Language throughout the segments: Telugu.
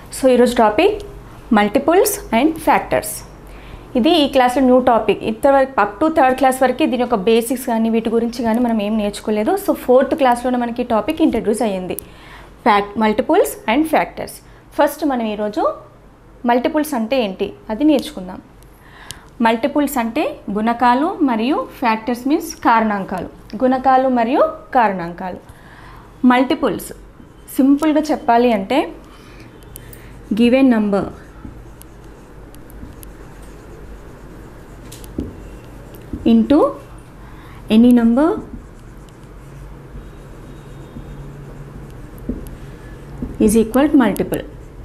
సో ఈరోజు టాపిక్ మల్టిపుల్స్ అండ్ ఫ్యాక్టర్స్ ఇది ఈ క్లాస్లో న్యూ టాపిక్ ఇంతవరకు అప్ టు థర్డ్ క్లాస్ వరకు దీని యొక్క బేసిక్స్ కానీ వీటి గురించి కానీ మనం ఏం నేర్చుకోలేదు సో ఫోర్త్ క్లాస్లోనే మనకి ఈ టాపిక్ ఇంట్రడ్యూస్ అయ్యింది fact multiples and factors first మనం ఈరోజు మల్టిపుల్స్ అంటే ఏంటి అది నేర్చుకుందాం మల్టిపుల్స్ అంటే గుణకాలు మరియు ఫ్యాక్టర్స్ మీన్స్ కారణాంకాలు గుణకాలు మరియు కారణాంకాలు మల్టిపుల్స్ సింపుల్గా చెప్పాలి అంటే given number into any number is equal to multiple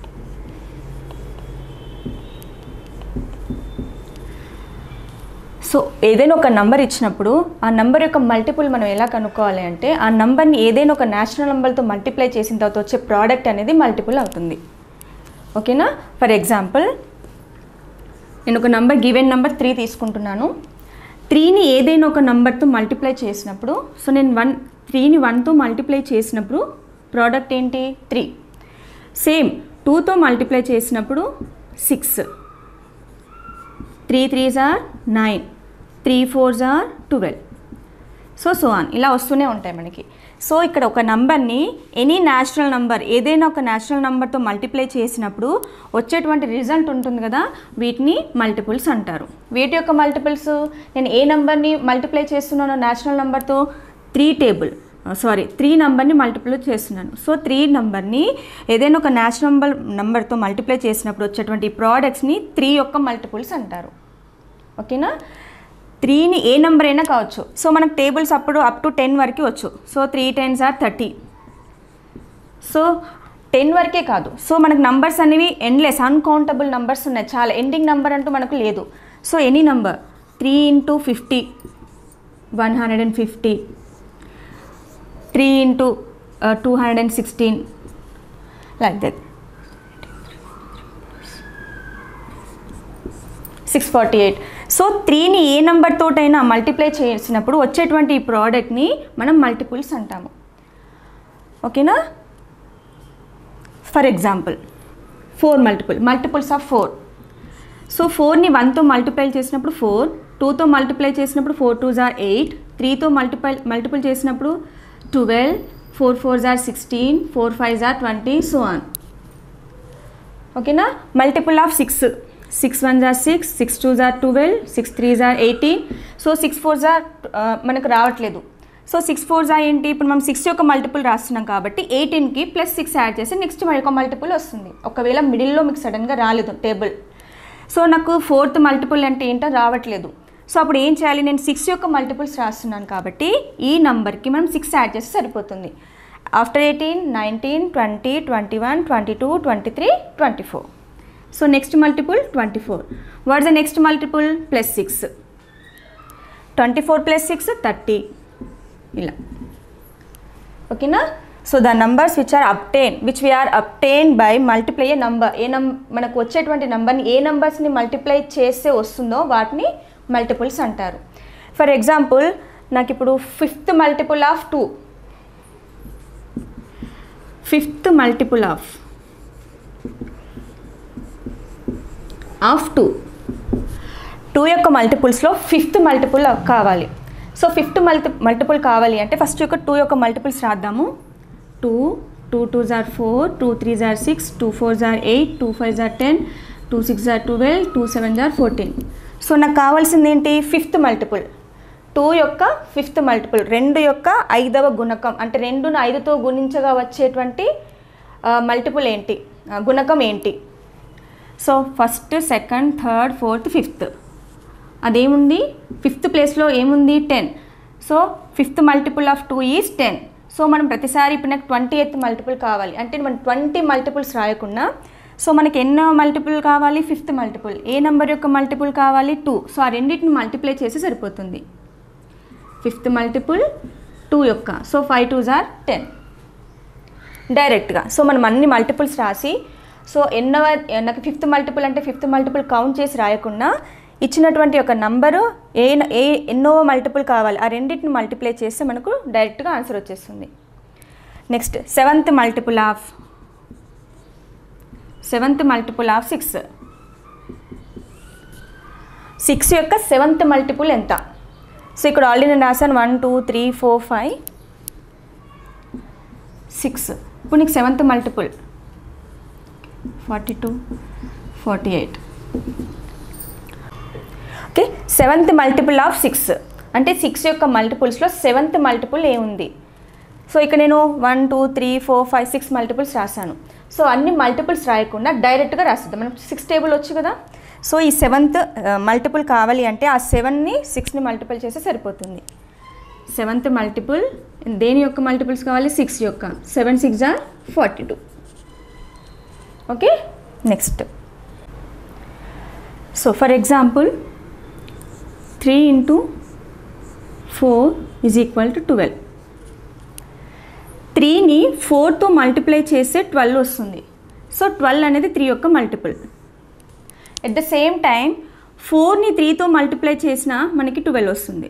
so ఏదైనా ఒక నంబర్ ఇచ్చినప్పుడు ఆ నంబర్ యొక్క మల్టిపుల్ మనం ఎలా కనుక్కోవాలి అంటే ఆ నంబర్ని ఏదైనా ఒక నేషనల్ నెంబర్తో మల్టిప్లై చేసిన తర్వాత వచ్చే ప్రోడక్ట్ అనేది మల్టిపుల్ అవుతుంది ఓకేనా ఫర్ ఎగ్జాంపుల్ నేను ఒక నంబర్ గివెన్ నెంబర్ త్రీ తీసుకుంటున్నాను త్రీని ఏదైనా ఒక నంబర్తో మల్టిప్లై చేసినప్పుడు సో నేను వన్ త్రీని వన్తో మల్టిప్లై చేసినప్పుడు ప్రోడక్ట్ ఏంటి త్రీ సేమ్ టూతో మల్టిప్లై చేసినప్పుడు six three threes are nine three fours are twelve so so on ఇలా వస్తూనే ఉంటాయి మనకి సో ఇక్కడ ఒక నంబర్ని ఎనీ నేషనల్ నంబర్ ఏదైనా ఒక నేషనల్ నంబర్తో మల్టిప్లై చేసినప్పుడు వచ్చేటువంటి రిజల్ట్ ఉంటుంది కదా వీటిని మల్టిపుల్స్ అంటారు వీటి యొక్క మల్టిపుల్స్ నేను ఏ నెంబర్ని మల్టిప్లై చేస్తున్నానో నేషనల్ నెంబర్తో త్రీ టేబుల్ సారీ త్రీ నెంబర్ని మల్టిప్లై చేస్తున్నాను సో త్రీ నెంబర్ని ఏదైనా ఒక నేషనల్ నెంబర్ నెంబర్తో మల్టిప్లై చేసినప్పుడు వచ్చేటువంటి ప్రోడక్ట్స్ని త్రీ యొక్క మల్టిపుల్స్ అంటారు ఓకేనా త్రీని ఏ నెంబర్ అయినా కావచ్చు సో మనకు టేబుల్స్ అప్పుడు అప్ టు టెన్ వరకు వచ్చు so three tens are thirty so ten వరకే కాదు సో మనకు నంబర్స్ అనేవి ఎండ్లెస్ అన్కౌంటబుల్ నంబర్స్ ఉన్నాయి చాలా ఎండింగ్ నెంబర్ అంటూ మనకు లేదు so any number three into fifty one hundred and fifty three into two hundred and sixteen like that six forty eight so త్రీని ఏ నెంబర్ తోటైనా మల్టిప్లై చేసినప్పుడు వచ్చేటువంటి ఈ ప్రోడక్ట్ని మనం మల్టిపుల్స్ అంటాము ఓకేనా for example four multiple multiples of four so ఫోర్ని వన్తో మల్టిప్లై చేసినప్పుడు ఫోర్ టూతో మల్టిప్లై చేసినప్పుడు ఫోర్ టూ జార్ ఎయిట్ త్రీతో మల్టిప్లై మల్టిపుల్ చేసినప్పుడు ట్వెల్వ్ ఫోర్ ఫోర్ జార్ సిక్స్టీన్ ఫోర్ ఫైవ్ జార్ ట్వంటీ సో ఆన్ ఓకేనా multiple of six six one జార్ సిక్స్ సిక్స్ టూ జార్ ట్వెల్వ్ సిక్స్ త్రీ జార్ ఎయిటీన్ సో సిక్స్ ఫోర్ జార్ మనకు రావట్లేదు సో సిక్స్ ఫోర్ జా ఏంటి ఇప్పుడు మనం సిక్స్ యొక్క మల్టిపుల్ రాస్తున్నాం కాబట్టి ఎయిటీన్కి ప్లస్ సిక్స్ యాడ్ చేసి నెక్స్ట్ ఒక మల్టిపుల్ వస్తుంది ఒకవేళ మిడిల్లో మీకు సడన్గా రాలేదు టేబుల్ సో నాకు ఫోర్త్ మల్టిపుల్ అంటే ఏంటో రావట్లేదు సో అప్పుడు ఏం చేయాలి నేను సిక్స్ యొక్క మల్టిపుల్స్ రాస్తున్నాను కాబట్టి ఈ నెంబర్కి మనం సిక్స్ యాడ్ చేస్తే సరిపోతుంది after eighteen nineteen twenty twenty one twenty two twenty three twenty four so next multiple twenty four what the next multiple plus six twenty four plus six thirty ఇలా ఓకేనా so the numbers which are obtain which we are obtain by multiply a number a నం మనకు వచ్చేటువంటి నంబర్ని ఏ నంబర్స్ని మల్టిప్లై చేస్తే వస్తుందో వాటిని మల్టిపుల్స్ అంటారు ఫర్ ఎగ్జాంపుల్ నాకు ఇప్పుడు fifth multiple of two fifth multiple of of two two యొక్క మల్టిపుల్స్లో ఫిఫ్త్ మల్టిపుల్ కావాలి సో ఫిఫ్త్ మల్టి మల్టిపుల్ కావాలి అంటే ఫస్ట్ యొక్క టూ యొక్క మల్టిపుల్స్ రాద్దాము two two two are four two three are six two four are eight two five are ten two six jar twelve two seven are fourteen so నాకు కావాల్సింది ఏంటి ఫిఫ్త్ మల్టిపుల్ టూ యొక్క ఫిఫ్త్ మల్టిపుల్ రెండు యొక్క ఐదవ గుణకం అంటే రెండును ఐదుతో గుణించగా వచ్చేటువంటి మల్టిపుల్ ఏంటి గుణకం ఏంటి so first second third fourth fifth అదేముంది ఫిఫ్త్ ప్లేస్లో ఏముంది ten so fifth multiple of two is ten so మనం ప్రతిసారి ఇప్పుడు నాకు ట్వంటీ ఎయిత్ మల్టిపుల్ కావాలి అంటే మనం ట్వంటీ మల్టిపుల్స్ రాయకుండా సో మనకి ఎన్నో మల్టిపుల్ కావాలి ఫిఫ్త్ మల్టిపుల్ ఏ నెంబర్ యొక్క మల్టిపుల్ కావాలి టూ సో ఆ రెండింటిని మల్టిప్లై చేసి సరిపోతుంది ఫిఫ్త్ మల్టిపుల్ టూ యొక్క so five two are ten డైరెక్ట్గా సో మనం అన్ని మల్టిపుల్స్ రాసి సో ఎన్నవ నాకు ఫిఫ్త్ మల్టిపుల్ అంటే ఫిఫ్త్ మల్టిపుల్ కౌంట్ చేసి రాయకుండా ఇచ్చినటువంటి ఒక నంబరు ఏ ఏ ఎన్నో మల్టిపుల్ కావాలి ఆ రెండింటిని మల్టిప్లై చేస్తే మనకు డైరెక్ట్గా ఆన్సర్ వచ్చేస్తుంది next seventh multiple of seventh multiple of six six యొక్క సెవెంత్ మల్టిపుల్ ఎంత సో ఇక్కడ ఆల్రెడీ నేను రాశాను one two three four five six ఇప్పుడు నీకు seventh multiple forty two forty eight okay seventh multiple of six అంటే సిక్స్ యొక్క మల్టిపుల్స్లో సెవెంత్ మల్టిపుల్ ఏముంది సో ఇక్కడ నేను one two three four five six multiples రాశాను సో అన్ని మల్టిపుల్స్ రాయకుండా డైరెక్ట్గా రాస్తుంది మనం సిక్స్ టేబుల్ వచ్చు కదా సో ఈ సెవెంత్ మల్టిపుల్ కావాలి అంటే ఆ సెవెన్ని సిక్స్ని మల్టిపుల్ చేస్తే సరిపోతుంది సెవెంత్ మల్టిపుల్ దేని యొక్క మల్టిపుల్స్ కావాలి సిక్స్ యొక్క seven six are forty two okay next so for example three into four is equal to twelve త్రీని ఫోర్తో మల్టిప్లై చేస్తే ట్వెల్వ్ వస్తుంది సో ట్వెల్వ్ అనేది త్రీ యొక్క multiple at the same time ఫోర్ని త్రీతో మల్టిప్లై చేసినా మనకి ట్వెల్వ్ వస్తుంది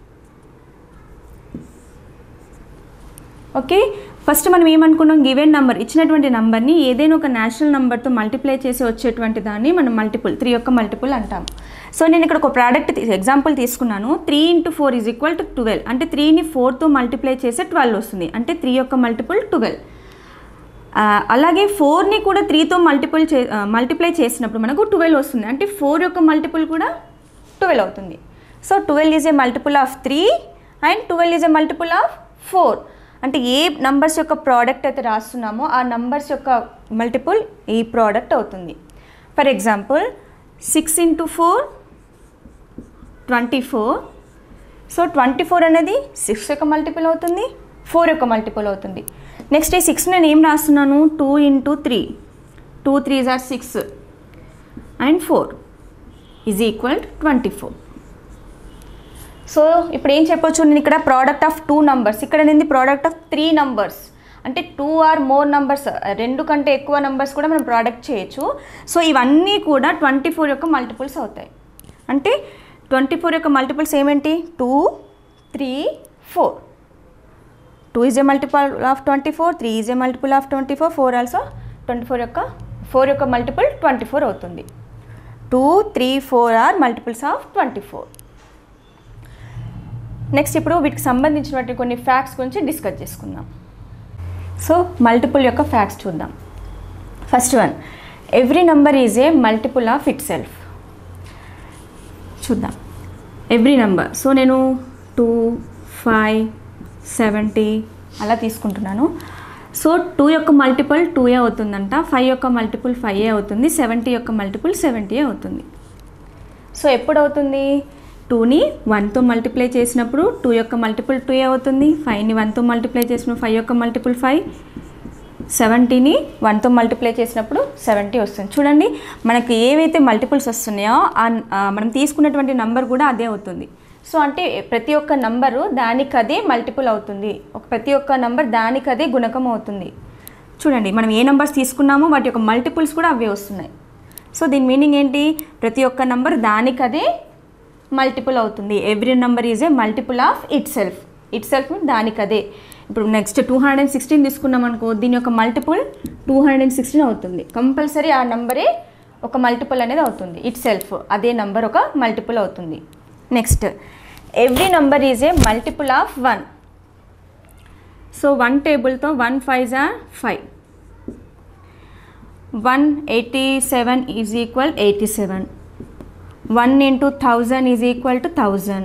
ఓకే ఫస్ట్ మనం ఏమనుకున్నాం గివెన్ నెంబర్ ఇచ్చినటువంటి నెంబర్ని ఏదైనా ఒక నేషనల్ నెంబర్తో మల్టిప్లై చేసి వచ్చేటువంటి దాన్ని మనం మల్టిపుల్ త్రీ యొక్క మల్టిపుల్ అంటాం సో నేను ఇక్కడ ఒక ప్రోడక్ట్ ఎగ్జాంపుల్ తీసుకున్నాను three into four is equal to twelve అంటే త్రీని ఫోర్తో మల్టిప్లై చేస్తే ట్వెల్వ్ వస్తుంది అంటే త్రీ యొక్క మల్టిపుల్ ట్వెల్వ్ అలాగే ఫోర్ని కూడా త్రీతో మల్టిపుల్ చే మల్టిప్లై చేసినప్పుడు మనకు ట్వెల్వ్ వస్తుంది అంటే ఫోర్ యొక్క మల్టిపుల్ కూడా ట్వెల్వ్ అవుతుంది so twelve is a multiple of three and twelve is a multiple of four అంటే ఏ నంబర్స్ యొక్క ప్రోడక్ట్ అయితే రాస్తున్నామో ఆ నంబర్స్ యొక్క మల్టిపుల్ ఈ ప్రోడక్ట్ అవుతుంది for example six into four twenty four so twenty four అనేది సిక్స్ యొక్క మల్టిపుల్ అవుతుంది ఫోర్ యొక్క మల్టిపుల్ అవుతుంది నెక్స్ట్ ఈ సిక్స్ నేను ఏం రాస్తున్నాను two into three two threes are six and four is equal twenty four so ఇప్పుడు ఏం చెప్పొచ్చు నేను ఇక్కడ ప్రోడక్ట్ ఆఫ్ టూ నంబర్స్ ఇక్కడ నేను ప్రోడక్ట్ ఆఫ్ త్రీ నంబర్స్ అంటే టూ ఆర్ మోర్ నంబర్స్ రెండు కంటే ఎక్కువ నంబర్స్ కూడా మనం ప్రోడక్ట్ చేయొచ్చు సో ఇవన్నీ కూడా ట్వంటీ ఫోర్ యొక్క మల్టిపుల్స్ అవుతాయి అంటే ట్వంటీ ఫోర్ యొక్క మల్టిపుల్స్ ఏమేంటి two three four two is a multiple of twenty four three is a multiple of twenty four four also twenty four యొక్క ఫోర్ యొక్క మల్టిపుల్ ట్వంటీ ఫోర్ అవుతుంది two three four are multiples of twenty four next ఇప్పుడు వీటికి సంబంధించినటువంటి కొన్ని ఫ్యాక్ట్స్ గురించి డిస్కస్ చేసుకుందాం సో మల్టిపుల్ యొక్క ఫ్యాక్ట్స్ చూద్దాం first one every number is a multiple of itself చూద్దాం ఎవ్రీ నంబర్ సో నేను టూ ఫైవ్ సెవెంటీ అలా తీసుకుంటున్నాను సో టూ యొక్క మల్టిపుల్ టూ ఏ అవుతుందంట ఫైవ్ యొక్క మల్టిపుల్ ఫైవ్ ఏ అవుతుంది సెవెంటీ యొక్క మల్టిపుల్ సెవెంటీ అవుతుంది సో ఎప్పుడు అవుతుంది టూని వన్తో మల్టిప్లై చేసినప్పుడు టూ యొక్క మల్టిపుల్ టూ అవుతుంది ఫైవ్ని వన్తో మల్టిప్లై చేసినప్పుడు ఫైవ్ యొక్క మల్టిపుల్ ఫైవ్ సెవెంటీని వన్తో మల్టిప్లై చేసినప్పుడు సెవెంటీ వస్తుంది చూడండి మనకి ఏవైతే మల్టిపుల్స్ వస్తున్నాయో ఆ ఆ మనం తీసుకున్నటువంటి నంబర్ కూడా అదే అవుతుంది సో అంటే ప్రతి ఒక్క నంబరు దానికి అదే మల్టిపుల్ అవుతుంది ఒక ప్రతి ఒక్క నంబర్ దానికి అదే గుణకం అవుతుంది చూడండి మనం ఏ నంబర్స్ తీసుకున్నామో వాటి యొక్క మల్టిపుల్స్ కూడా అవే వస్తున్నాయి సో దీని మీనింగ్ ఏంటి ప్రతి ఒక్క నంబర్ దానికి అదే మల్టిపుల్ అవుతుంది every number is a multiple of itself itself దానికి అదే ఇప్పుడు next two hundred and sixteen తీసుకున్నాం అనుకో దీని యొక్క multiple two hundred and sixteen అవుతుంది కంపల్సరీ ఆ నంబరే ఒక మల్టిపుల్ అనేది అవుతుంది ఇట్ సెల్ఫ్ అదే నంబర్ ఒక మల్టిపుల్ అవుతుంది next every number is a multiple of one so one టేబుల్తో one five are five one eighty seven is equal eighty seven one into thousand is equal to thousand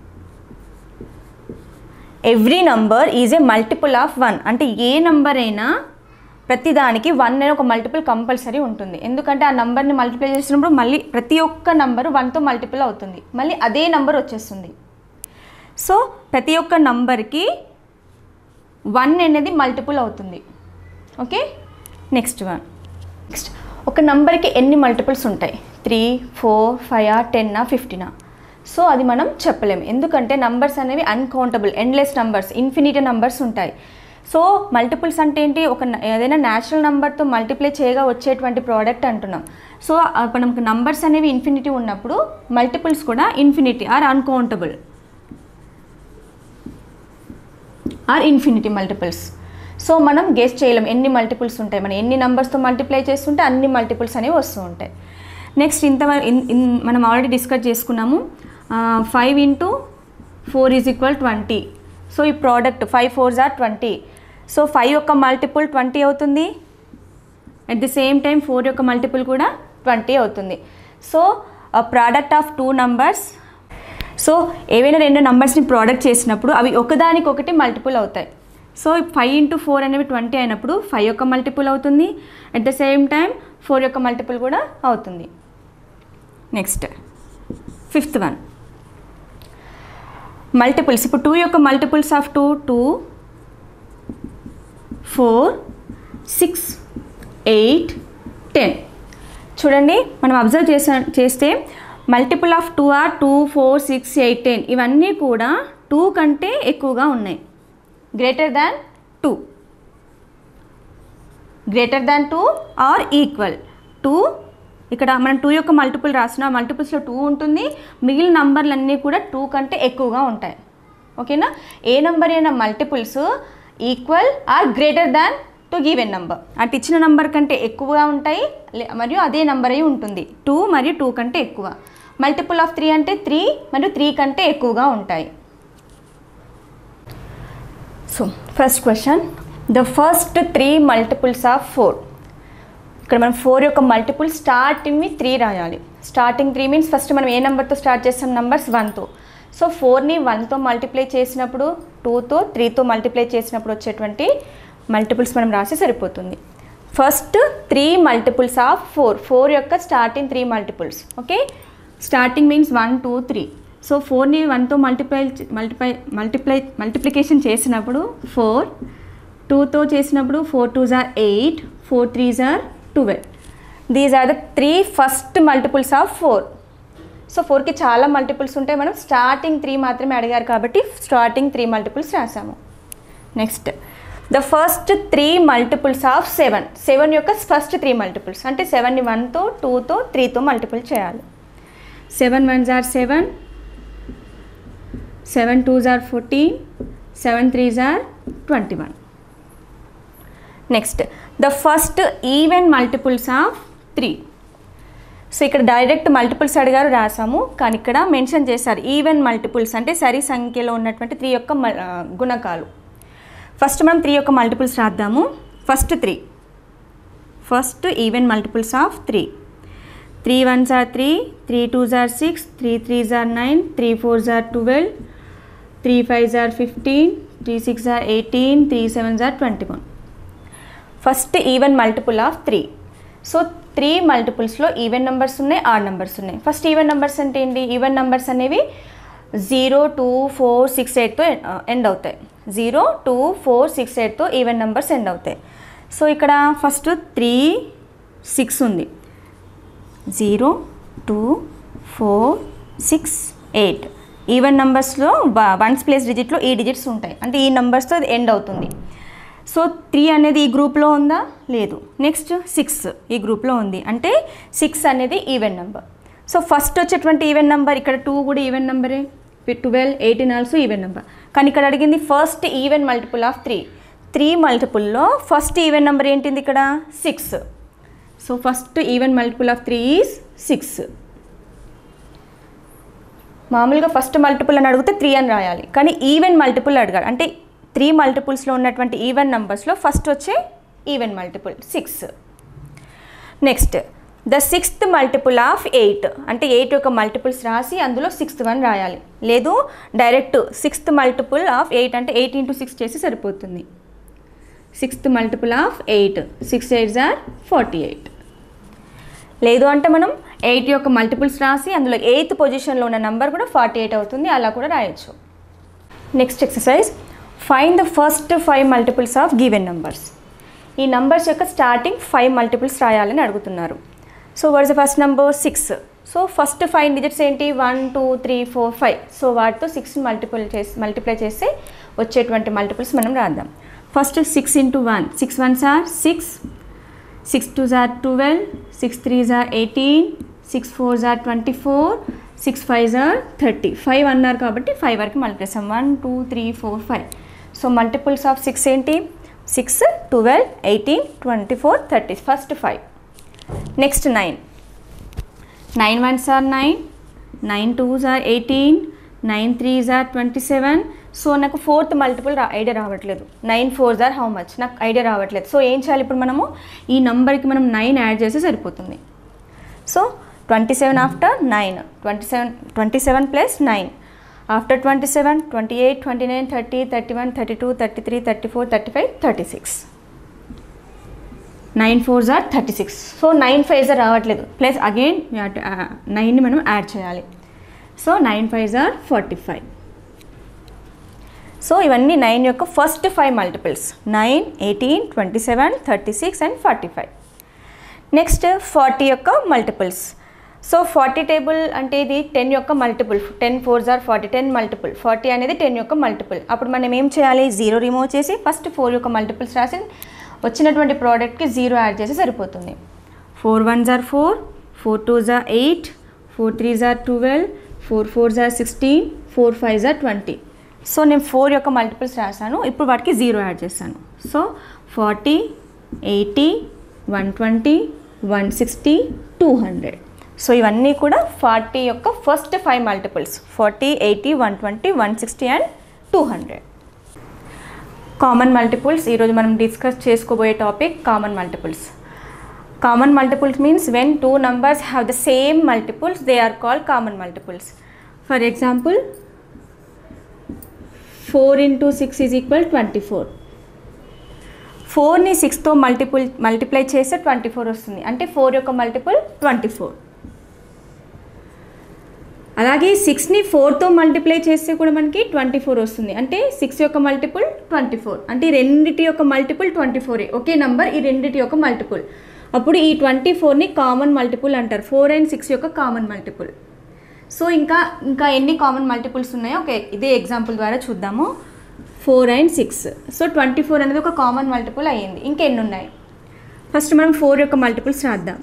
every number is a multiple of one అంటే ఏ నంబర్ అయినా ప్రతిదానికి వన్ అనే ఒక మల్టిపుల్ కంపల్సరీ ఉంటుంది ఎందుకంటే ఆ నంబర్ని మల్టిప్లై చేసినప్పుడు మళ్ళీ ప్రతి ఒక్క నంబరు వన్తో మల్టిపుల్ అవుతుంది మళ్ళీ అదే నంబర్ వచ్చేస్తుంది సో ప్రతి ఒక్క నంబర్కి వన్ అనేది మల్టిపుల్ అవుతుంది ఓకే నెక్స్ట్ వన్ నెక్స్ట్ ఒక నంబర్కి ఎన్ని మల్టిపుల్స్ ఉంటాయి త్రీ ఫోర్ ఫైవ్ టెన్నా ఫిఫ్టీనా సో అది మనం చెప్పలేము ఎందుకంటే నంబర్స్ అనేవి uncountable endless numbers infinity numbers ఉంటాయి సో మల్టిపుల్స్ అంటే ఏంటి ఒక న- ఏదైనా న్యాచురల్ నెంబర్తో మల్టిప్లై చేయగా వచ్చేటువంటి ప్రోడక్ట్ అంటున్నాం సో అప్పుడు మనకు నంబర్స్ అనేవి ఇన్ఫినిటీ ఉన్నప్పుడు మల్టిపుల్స్ కూడా infinity or uncountable or infinity multiples so మనం గెస్ చేయలేం ఎన్ని మల్టిపుల్స్ ఉంటాయి మనం ఎన్ని నెంబర్స్తో మల్టిప్లై చేస్తుంటే అన్ని మల్టిపుల్స్ అనేవి వస్తూ ఉంటాయి నెక్స్ట్ ఇంత మనం ఆల్రెడీ డిస్కస్ చేసుకున్నాము five into four is equal twenty so ఈ product five fours are twenty so five యొక్క మల్టిపుల్ ట్వంటీ అవుతుంది at the same time four యొక్క మల్టిపుల్ కూడా ట్వంటీ అవుతుంది so product of two numbers so ఏవైనా రెండు నంబర్స్ని ప్రోడక్ట్ చేసినప్పుడు అవి ఒకదానికొకటి మల్టిపుల్ అవుతాయి సో ఫైవ్ ఇంటూ ఫోర్ అనేవి ట్వంటీ అయినప్పుడు ఫైవ్ యొక్క మల్టిపుల్ అవుతుంది at the same time four యొక్క మల్టిపుల్ కూడా అవుతుంది నెక్స్ట్ ఫిఫ్త్ వన్ మల్టిపుల్స్ ఇప్పుడు టూ యొక్క multiples of two two four six eight ten చూడండి మనం అబ్జర్వ్ చేసా చేస్తే multiple of two or two four six eight ten ఇవన్నీ కూడా టూ కంటే ఎక్కువగా ఉన్నాయి greater than two greater than two or equal two ఇక్కడ మనం టూ యొక్క మల్టిపుల్ రాసిన మల్టిపుల్స్లో టూ ఉంటుంది మిగిలిన నంబర్లన్నీ కూడా టూ కంటే ఎక్కువగా ఉంటాయి ఓకేనా ఏ నంబర్ అయినా multiples equal or greater than to given number అటు ఇచ్చిన నంబర్ కంటే ఎక్కువగా ఉంటాయి లే- మరియు అదే నంబర్ అయి ఉంటుంది టూ మరియు టూ కంటే ఎక్కువ మల్టిపుల్ ఆఫ్ త్రీ అంటే త్రీ మరియు త్రీ కంటే ఎక్కువగా ఉంటాయి so first question the first three multiples of four ఇక్కడ మనం ఫోర్ యొక్క మల్టిపుల్ స్టార్టింగ్వి త్రీ రాయాలి స్టార్టింగ్ త్రీ మీన్స్ ఫస్ట్ మనం ఏ నెంబర్తో స్టార్ట్ చేస్తాం నంబర్స్ వన్తో సో ఫోర్ని వన్తో మల్టిప్లై చేసినప్పుడు టూతో త్రీతో మల్టిప్లై చేసినప్పుడు వచ్చేటువంటి మల్టిపుల్స్ మనం రాసి సరిపోతుంది first three multiples of four four యొక్క starting three multiples okay starting means one two three so ఫోర్ని వన్తో మల్టిప్లై మల్టిప్లై మల్టిప్లై మల్టిప్లికేషన్ చేసినప్పుడు ఫోర్ టూతో చేసినప్పుడు four two jar eight four three jar twelve these are the three first multiples of four so ఫోర్కి చాలా మల్టిపుల్స్ ఉంటాయి మనం స్టార్టింగ్ త్రీ మాత్రమే అడిగారు కాబట్టి స్టార్టింగ్ త్రీ మల్టిపుల్స్ రాసాము next the first three multiples of seven seven యొక్క ఫస్ట్ త్రీ మల్టిపుల్స్ అంటే సెవెన్ని వన్తో టూతో త్రీతో మల్టిపుల్ చేయాలి seven one are seven seven two are fourteen seven three are twenty one next the first even multiples of three so ఇక్కడ డైరెక్ట్ మల్టిపుల్స్ అడిగారు రాసాము కానీ ఇక్కడ మెన్షన్ చేశారు ఈవెన్ మల్టిపుల్స్ అంటే సరి సంఖ్యలో ఉన్నటువంటి త్రీ యొక్క మల్- ఆ, గుణకాలు ఫస్ట్ మనం త్రీ యొక్క మల్టిపుల్స్ రాద్దాము first three first even multiples of three three one are three three two are six three three are nine three four are twelve three five are fifteen three six are eighteen three seven jar twenty one first even multiple of three so three మల్టిపుల్స్లో ఈవెన్ నెంబర్స్ ఉన్నాయి ఆడ్ నెంబర్స్ ఉన్నాయి ఫస్ట్ ఈవెన్ నెంబర్స్ అంటే ఏంటి ఈవెన్ నెంబర్స్ అనేవి జీరో టూ ఫోర్ సిక్స్ ఎయిట్తో ఎండ్ అవుతాయి జీరో టూ ఫోర్ సిక్స్ ఎయిట్తో ఈవెన్ నెంబర్స్ ఎండ్ అవుతాయి సో ఇక్కడ ఫస్ట్ త్రీ సిక్స్ ఉంది zero two four six eight even నెంబర్స్లో వన్స్ ప్లేస్ డిజిట్లో ఈ డిజిట్స్ ఉంటాయి అంటే ఈ నెంబర్స్తో అది ఎండ్ అవుతుంది సో త్రీ అనేది ఈ గ్రూప్లో ఉందా లేదు నెక్స్ట్ సిక్స్ ఈ గ్రూప్లో ఉంది అంటే సిక్స్ అనేది ఈవెన్ నెంబర్ సో ఫస్ట్ వచ్చేటువంటి ఈవెన్ నెంబర్ ఇక్కడ టూ కూడా ఈవెన్ నెంబరే twelve eighteen also even number కానీ ఇక్కడ అడిగింది first even multiple of three three మల్టిపుల్లో ఫస్ట్ ఈవెన్ నెంబర్ ఏంటిది ఇక్కడ six so first even multiple of three is six మామూలుగా ఫస్ట్ మల్టిపుల్ అని అడిగితే త్రీ అని రాయాలి కానీ ఈవెన్ మల్టిపుల్ అడిగాడు అంటే త్రీ మల్టిపుల్స్లో ఉన్నటువంటి ఈవెన్ నంబర్స్లో ఫస్ట్ వచ్చే even multiple six next the sixth multiple of eight అంటే ఎయిట్ యొక్క మల్టిపుల్స్ రాసి అందులో సిక్స్త్ వన్ రాయాలి లేదు direct sixth multiple of eight అంటే ఎయిట్ ఇంటూ సిక్స్ చేసి సరిపోతుంది sixth multiple of eight six eight are forty eight లేదు అంటే మనం ఎయిట్ యొక్క మల్టిపుల్స్ రాసి అందులో ఎయిత్ పొజిషన్లో ఉన్న నెంబర్ కూడా ఫార్టీ ఎయిట్ అవుతుంది అలా కూడా రాయొచ్చు next exercise find the first five multiples of given numbers ఈ నంబర్స్ యొక్క స్టార్టింగ్ ఫైవ్ మల్టిపుల్స్ రాయాలని అడుగుతున్నారు so what is the first number six so first five digits ఏంటి one two three four five so వాటితో సిక్స్ మల్టిపుల్ చేసి మల్టిప్లై చేస్తే వచ్చేటువంటి మల్టిపుల్స్ మనం రాద్దాం first six into one six ones are six six two జార్ ట్వెల్వ్ సిక్స్ త్రీ జార్ eighteen six four jar twenty four six five జార్ థర్టీ ఫైవ్ అన్నారు కాబట్టి ఫైవ్ వరకు మల్టిప్లేసాం one two three four five so multiples of six ఏంటి six twelve eighteen twenty four thirty first five next nine nine ones are nine nine twos are eighteen nine threes are twenty seven so నాకు ఫోర్త్ మల్టిపుల్ రా ఐడియా రావట్లేదు nine fours are how much నాకు ఐడియా రావట్లేదు సో ఏం చేయాలి ఇప్పుడు మనము ఈ నంబర్కి మనం నైన్ యాడ్ చేస్తే సరిపోతుంది so twenty seven after nine twenty seven twenty seven plus nine after twenty seven twenty eight twenty nine thirty thirty one thirty two thirty three thirty four thirty five thirty six nine fours are thirty six so nine fives are రావట్లేదు ప్లస్ అగైన్ నైన్ని మనం యాడ్ చేయాలి so nine fives are forty five so ఇవన్నీ నైన్ యొక్క first five multiples nine eighteen twenty seven thirty six and forty five next forty యొక్క మల్టిపుల్స్ సో ఫార్టీ టేబుల్ అంటే ఇది టెన్ యొక్క multiple ten fours are forty ten multiple forty అనేది టెన్ యొక్క మల్టిపుల్ అప్పుడు మనం ఏం చేయాలి జీరో రిమూవ్ చేసి ఫస్ట్ ఫోర్ యొక్క మల్టిపుల్స్ రాసి వచ్చినటువంటి ప్రోడక్ట్కి జీరో యాడ్ చేసి సరిపోతుంది four ones are four four twos are eight four threes are twelve four fours are sixteen four fives are twenty so నేను ఫోర్ యొక్క మల్టిపుల్స్ రాశాను ఇప్పుడు వాటికి జీరో యాడ్ చేశాను so forty eighty one twenty one sixty two hundred so ఇవన్నీ కూడా ఫార్టీ యొక్క first five multiples forty eighty one twenty one sixty and two hundred common multiples ఈరోజు మనం డిస్కస్ చేసుకోబోయే topic common multiples common multiples means when two numbers have the same multiples they are called common multiples for example four into six is equal twenty four ఫోర్ని సిక్స్తో మల్టిపుల్ మల్టిప్లై చేస్తే ట్వంటీ ఫోర్ వస్తుంది అంటే ఫోర్ యొక్క మల్టిపుల్ ట్వంటీ ఫోర్ అలాగే సిక్స్ని ఫోర్తో మల్టిప్లై చేస్తే కూడా మనకి ట్వంటీ ఫోర్ వస్తుంది అంటే సిక్స్ యొక్క మల్టిపుల్ ట్వంటీ ఫోర్ అంటే ఈ రెండిటి యొక్క మల్టిపుల్ ట్వంటీ ఫోరే ఒకే నంబర్ ఈ రెండిటి యొక్క మల్టిపుల్ అప్పుడు ఈ ట్వంటీ ఫోర్ని కామన్ మల్టిపుల్ అంటారు ఫోర్ అండ్ సిక్స్ యొక్క కామన్ మల్టిపుల్ సో ఇంకా ఇంకా ఎన్ని కామన్ మల్టిపుల్స్ ఉన్నాయో ఓకే ఇదే ఎగ్జాంపుల్ ద్వారా చూద్దాము four and six so twenty four అనేది ఒక కామన్ మల్టిపుల్ అయ్యింది ఇంకెన్ని ఉన్నాయి ఫస్ట్ మనం ఫోర్ యొక్క మల్టిపుల్స్ రాద్దాం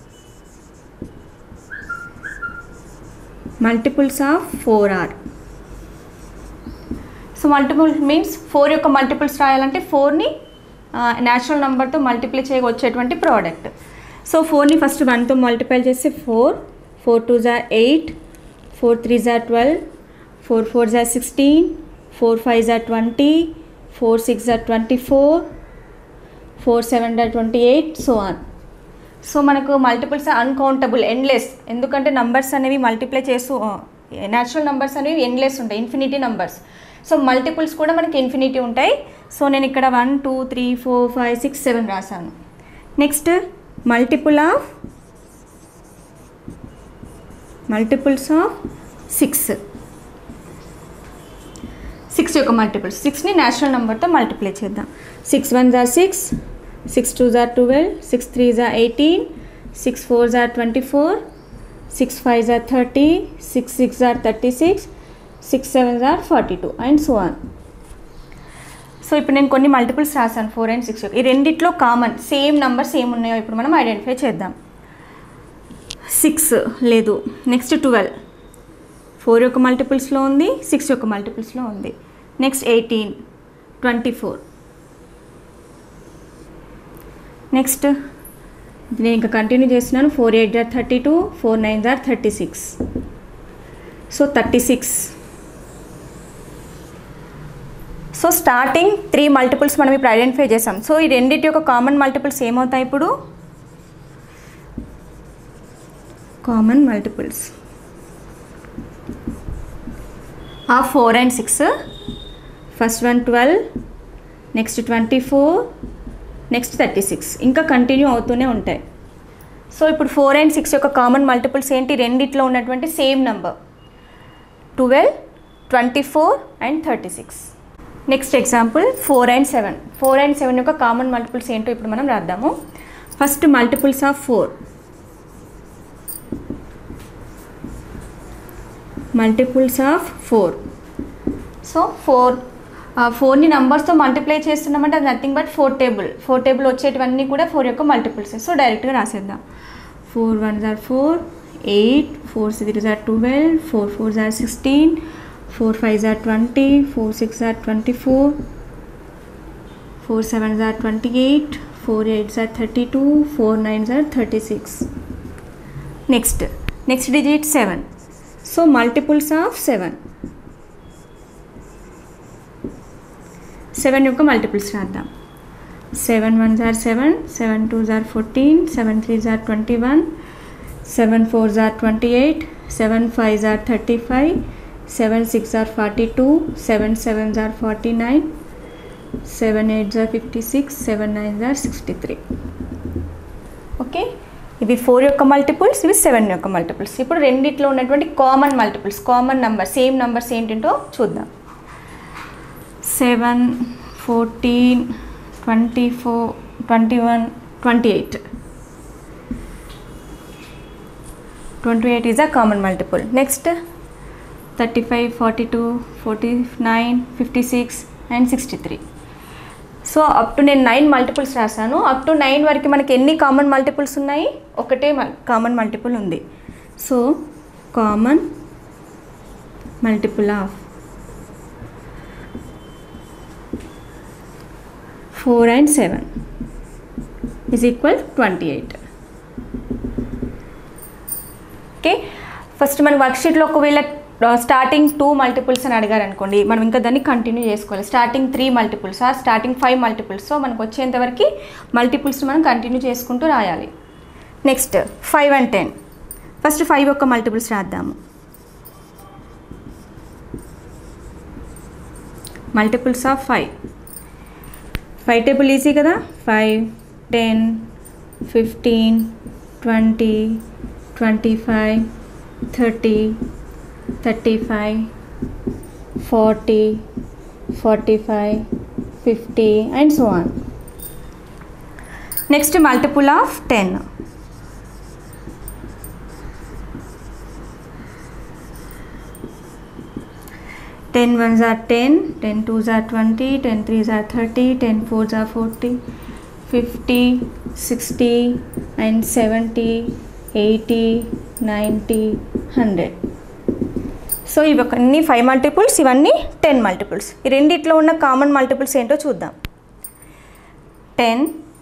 multiples of four are so multiple means four యొక్క మల్టిపుల్స్ రాయాలంటే ఫోర్ని న్యాచురల్ నెంబర్తో మల్టిప్లై చేయ వచ్చేటువంటి ప్రోడక్ట్ సో ఫోర్ని ఫస్ట్ వన్తో మల్టిప్లై చేస్తే four four two jar eight four three jar twelve four four జార్ సిక్స్టీన్ ఫోర్ ఫైవ్ జార్ ట్వంటీ ఫోర్ సిక్స్ జార్ twenty four four seven jar twenty eight so on so మనకు మల్టిపుల్స్ అన్కౌంటబుల్ ఎండ్లెస్ ఎందుకంటే నంబర్స్ అనేవి మల్టిప్లై చేస్తూ న్యాచురల్ నంబర్స్ అనేవి ఎండ్లెస్ ఉంటాయి ఇన్ఫినిటీ నంబర్స్ సో మల్టిపుల్స్ కూడా మనకి ఇన్ఫినిటీ ఉంటాయి సో నేను ఇక్కడ one two three four five six seven రాశాను next multiple of multiples of six six యొక్క మల్టిపుల్స్ సిక్స్ని న్యాచురల్ నెంబర్తో మల్టిప్లై చేద్దాం సిక్స్ వన్ జార్ సిక్స్ సిక్స్ టూ జార్ ట్వెల్వ్ సిక్స్ త్రీ జార్ eighteen six four jar twenty four six five జార్ థర్టీ సిక్స్ సిక్స్ జార్ థర్టీ సిక్స్ సిక్స్ సెవెన్ జార్ forty two and so on so ఇప్పుడు నేను కొన్ని మల్టిపుల్స్ రాశాను ఫోర్ అండ్ సిక్స్ ఈ రెండిట్లో కామన్ సేమ్ నంబర్స్ ఏమి ఉన్నాయో ఇప్పుడు మనం ఐడెంటిఫై చేద్దాం సిక్స్ లేదు నెక్స్ట్ ట్వెల్వ్ ఫోర్ యొక్క మల్టిపుల్స్లో ఉంది సిక్స్ యొక్క మల్టిపుల్స్లో ఉంది next eighteen twenty four next నేను ఇంకా కంటిన్యూ చేస్తున్నాను ఫోర్ ఎయిట్ జార్ థర్టీ టూ ఫోర్ నైన్ జార్ thirty six so thirty six so starting three multiples మనం ఇప్పుడు ఐడెంటిఫై చేసాం సో ఈ రెండింటి యొక్క కామన్ మల్టిపుల్స్ ఏమవుతాయి ఇప్పుడు కామన్ మల్టిపుల్స్ ఆ four and six first one twelve next twenty four next thirty six ఇంకా కంటిన్యూ అవుతూనే ఉంటాయి సో ఇప్పుడు ఫోర్ అండ్ సిక్స్ యొక్క కామన్ మల్టిపుల్స్ ఏంటి రెండిట్లో ఉన్నటువంటి same number twelve twenty four and thirty six next example four and seven four and seven యొక్క కామన్ మల్టిపుల్స్ ఏంటో ఇప్పుడు మనం రాద్దాము first multiples of four multiples of four so four ఫోర్ని నంబర్స్తో మల్టిప్లై చేస్తున్నామంటే అది nothing but four table four table వచ్చేటివన్నీ కూడా ఫోర్ యొక్క మల్టిపుల్స్ సో డైరెక్ట్గా రాసేద్దాం ఫోర్ వన్ జార్ four eight four six jar twelve four four జార్ సిక్స్టీన్ ఫోర్ ఫైవ్ జార్ ట్వంటీ ఫోర్ సిక్స్ జార్ twenty four four sevens are twenty eight four eights are thirty two four nines are thirty six next next digit seven so multiples of seven seven యొక్క మల్టిపుల్స్ రాద్దాం seven ones are seven seven twos are fourteen seven threes are twenty one seven fours are twenty eight seven fives are thirty five seven six are forty two seven sevens are forty nine seven eights are fifty six seven nines are sixty three okay ఇవి ఫోర్ యొక్క మల్టిపుల్స్ ఇవి సెవెన్ యొక్క మల్టిపుల్స్ ఇప్పుడు రెండిట్లో ఉన్నటువంటి common multiples common number same numbers ఏంటంటో చూద్దాం seven fourteen twenty four twenty one twenty eight twenty eight is a common multiple next thirty five forty two forty nine fifty six and sixty three so up to నేను నైన్ మల్టిపుల్స్ రాశాను అప్ టు నైన్ వరకు మనకి ఎన్ని కామన్ మల్టిపుల్స్ ఉన్నాయి ఒకటే కామన్ మల్టిపుల్ ఉంది so common multiple of four and seven is equal twenty eight okay first మన వర్క్షీట్లో ఒకవేళ స్టార్టింగ్ టూ మల్టిపుల్స్ అని అడిగారు అనుకోండి మనం ఇంకా దాన్ని కంటిన్యూ చేసుకోవాలి స్టార్టింగ్ త్రీ మల్టిపుల్స్ ఆ స్టార్టింగ్ ఫైవ్ మల్టిపుల్స్ సో మనకు వచ్చేంతవరకు మల్టిపుల్స్ మనం కంటిన్యూ చేసుకుంటూ రాయాలి next five and ten first five యొక్క మల్టిపుల్స్ రాద్దాము multiples of five five table easy కదా five ten fifteen twenty twenty five thirty thirty five forty forty five fifty and so on next multiple of ten ten ones are ten ten twos are twenty ten threes are thirty ten fours are forty fifty sixty and seventy eighty ninety hundred so ఇవి ఒక అన్ని ఫైవ్ మల్టిపుల్స్ ఇవన్నీ టెన్ మల్టిపుల్స్ ఈ రెండిట్లో ఉన్న కామన్ మల్టిపుల్స్ ఏంటో చూద్దాం టెన్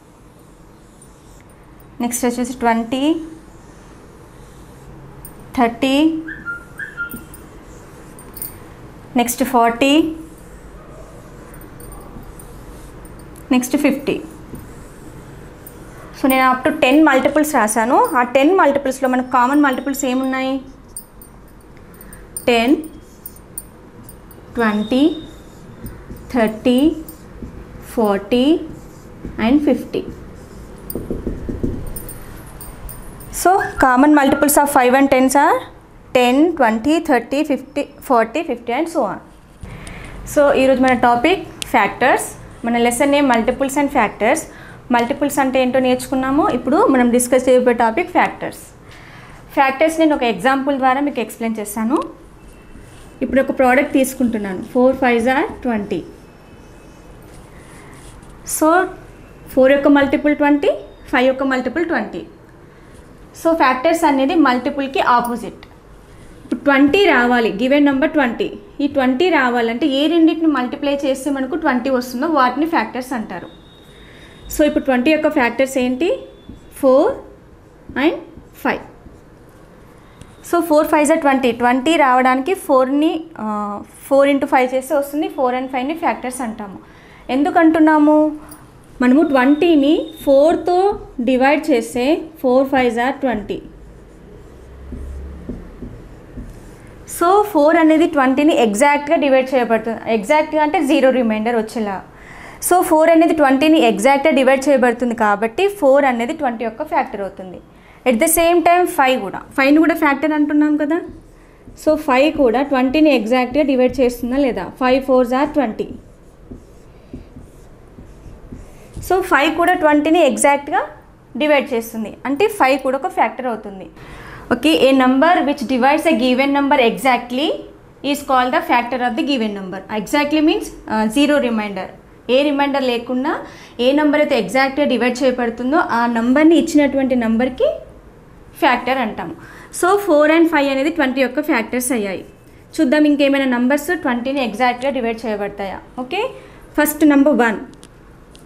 నెక్స్ట్ వచ్చేసి twenty thirty next forty next fifty so నేను అప్ టు టెన్ మల్టిపుల్స్ రాశాను ఆ టెన్ మల్టిపుల్స్లో మనకు కామన్ మల్టిపుల్స్ ఏమున్నాయి ten twenty thirty forty and fifty so common multiples of five and tens are ten twenty thirty fifty forty fifty and so on so ఈరోజు మన టాపిక్ ఫ్యాక్టర్స్ మన lesson name multiples and factors multiples అంటే ఏంటో నేర్చుకున్నాము ఇప్పుడు మనం డిస్కస్ చేయబోయే టాపిక్ ఫ్యాక్టర్స్ ఫ్యాక్టర్స్ నేను ఒక ఎగ్జాంపుల్ ద్వారా మీకు ఎక్స్ప్లెయిన్ చేస్తాను ఇప్పుడు ఒక ప్రోడక్ట్ తీసుకుంటున్నాను four five are twenty so four యొక్క మల్టిపుల్ ట్వంటీ ఫైవ్ యొక్క మల్టిపుల్ ట్వంటీ సో ఫ్యాక్టర్స్ అనేది మల్టిపుల్కి ఆపోజిట్ ఇప్పుడు ట్వంటీ రావాలి గివెన్ నెంబర్ ట్వంటీ ఈ ట్వంటీ రావాలంటే ఏ రెండింటిని మల్టిప్లై చేస్తే మనకు ట్వంటీ వస్తుందో వాటిని ఫ్యాక్టర్స్ అంటారు సో ఇప్పుడు ట్వంటీ యొక్క ఫ్యాక్టర్స్ ఏంటి four and five so four five జా ట్వంటీ ట్వంటీ రావడానికి ఫోర్ని ఫోర్ ఇంటూ ఫైవ్ చేస్తే వస్తుంది ఫోర్ అండ్ ఫైవ్ని ఫ్యాక్టర్స్ అంటాము ఎందుకు అంటున్నాము మనము ట్వంటీని ఫోర్తో డివైడ్ చేస్తే ఫోర్ ఫైవ్ జా ట్వంటీ సో ఫోర్ అనేది ట్వంటీని ఎగ్జాక్ట్గా డివైడ్ చేయబడుతుంది ఎగ్జాక్ట్గా అంటే జీరో రిమైండర్ వచ్చేలా సో ఫోర్ అనేది ట్వంటీని ఎగ్జాక్ట్గా డివైడ్ చేయబడుతుంది కాబట్టి ఫోర్ అనేది ట్వంటీ యొక్క ఫ్యాక్టర్ అవుతుంది at the same time five కూడా ఫైవ్ని కూడా ఫ్యాక్టర్ అంటున్నాం కదా సో ఫైవ్ కూడా ట్వంటీని ఎగ్జాక్ట్గా డివైడ్ చేస్తుందా లేదా five fours are twenty so five కూడా ట్వంటీని ఎగ్జాక్ట్గా డివైడ్ చేస్తుంది అంటే ఫైవ్ కూడా ఒక ఫ్యాక్టర్ అవుతుంది okay a number which divides a given number exactly is call the factor of the given number exactly means zero remainder ఏ రిమైండర్ లేకుండా ఏ నెంబర్ అయితే ఎగ్జాక్ట్గా డివైడ్ చేయబడుతుందో ఆ నెంబర్ని ఇచ్చినటువంటి నెంబర్కి ఫ్యాక్టర్ అంటాము సో ఫోర్ అండ్ ఫైవ్ అనేది ట్వంటీ యొక్క ఫ్యాక్టర్స్ అయ్యాయి చూద్దాం ఇంకేమైనా నంబర్స్ ట్వంటీని ఎగ్జాక్ట్గా డివైడ్ చేయబడతాయా okay first number one